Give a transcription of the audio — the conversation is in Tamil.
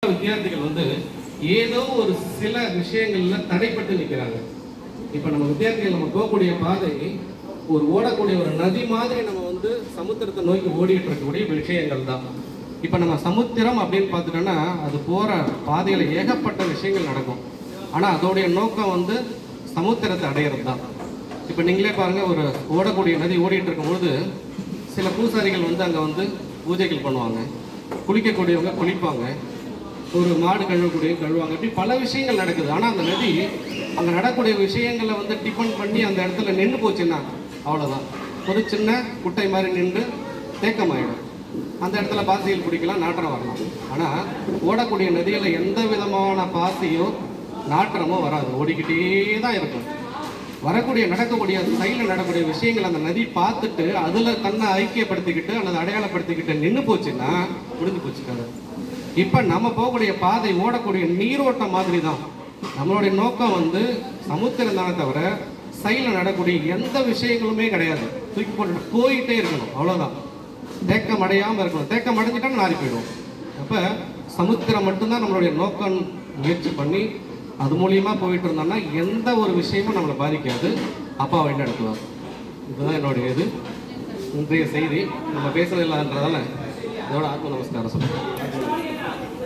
வித்தியார்த்திகள் வந்து ஏதோ ஒரு சில விஷயங்கள்ல தடைப்பட்டு நிக்கிறாங்க இப்ப நம்ம வித்தியார்த்திகள் நம்ம போகக்கூடிய பாதை ஒரு ஓடக்கூடிய ஒரு நதி மாதிரி நம்ம வந்து சமுத்திரத்தை நோக்கி ஓடிட்டு இருக்கக்கூடிய விஷயங்கள் தான் இப்ப நம்ம சமுத்திரம் அப்படின்னு பார்த்துட்டோம்னா அது போற பாதையில ஏகப்பட்ட விஷயங்கள் நடக்கும் ஆனா அதோடைய நோக்கம் வந்து சமுத்திரத்தை அடையிறது தான் இப்ப நீங்களே பாருங்க ஒரு ஓடக்கூடிய நதி ஓடிட்டு இருக்கும்பொழுது சில பூசாரிகள் வந்து அங்க வந்து பூஜைகள் பண்ணுவாங்க குளிக்கக்கூடியவங்க குளிப்பாங்க ஒரு மாடு கழுவக்கூடிய கழுவாங்க இப்படி பல விஷயங்கள் நடக்குது ஆனா அந்த நதி அங்க நடக்கக்கூடிய விஷயங்களை வந்து டிபெண்ட் பண்ணி அந்த இடத்துல நின்று போச்சுன்னா அவ்வளவுதான் ஒரு சின்ன குட்டை மாதிரி நின்று தேக்கமாயிடும் அந்த இடத்துல பாசிகள் குடிக்கலாம் நாற்றம் வரலாம் ஆனா ஓடக்கூடிய நதியில எந்த விதமான பாசியோ நாற்றமோ வராது ஓடிக்கிட்டே தான் இருக்கும் வரக்கூடிய நடக்கக்கூடிய சைடில் நடக்கக்கூடிய விஷயங்கள் அந்த நதி பார்த்துட்டு அதுல தன்னை ஐக்கியப்படுத்திக்கிட்டு அல்லது அடையாளப்படுத்திக்கிட்டு நின்று போச்சுன்னா முடிஞ்சு போச்சு கதை இப்ப நம்ம போகக்கூடிய பாதை ஓடக்கூடிய நீரோட்டம் மாதிரி தான் நம்மளுடைய நோக்கம் வந்து சமுத்திரம் தானே தவிர சைடில் நடக்கக்கூடிய எந்த விஷயங்களுமே கிடையாது தூக்கி போட்டுட்டு போயிட்டே இருக்கணும் அவ்வளவுதான் தேக்கம் அடையாம இருக்கணும் தேக்கம் அடைஞ்சிட்டா நாரி போயிடும் அப்ப சமுத்திரம் மட்டும்தான் நம்மளுடைய நோக்கம் முயற்சி பண்ணி அது மூலியமா போயிட்டு இருந்தோம்னா எந்த ஒரு விஷயமும் நம்மளை பாதிக்காது அப்பா வழி நடத்துவார் இதுதான் என்னுடைய இது இன்றைய செய்தி நம்ம பேசுறது இல்லாதன்றதால இதோட ஆத்ம நமஸ்காரம் சொல்றேன்